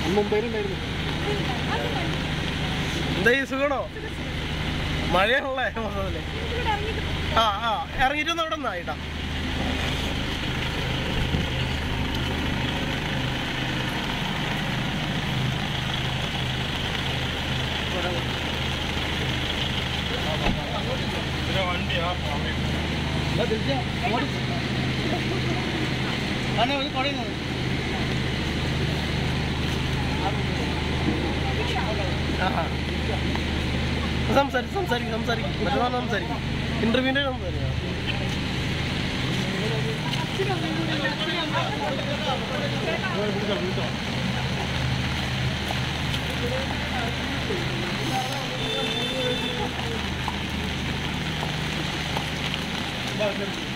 മുംബൈയിലുണ്ടായിരുന്നു എന്താ ഈ സുഖണോ മഴയാണല്ലേ മൊത്തത്തില് ആ ആ ഇറങ്ങിയിട്ടൊന്നും അവിടെ നിന്നായിട്ടാ സംസാരിക്കും സംസാരിക്കും സംസാരിക്കും മറ്റന്നാൾ സംസാരിക്കും ഇന്റർവ്യൂവിന്റെ സംസാരിക്കാം ആ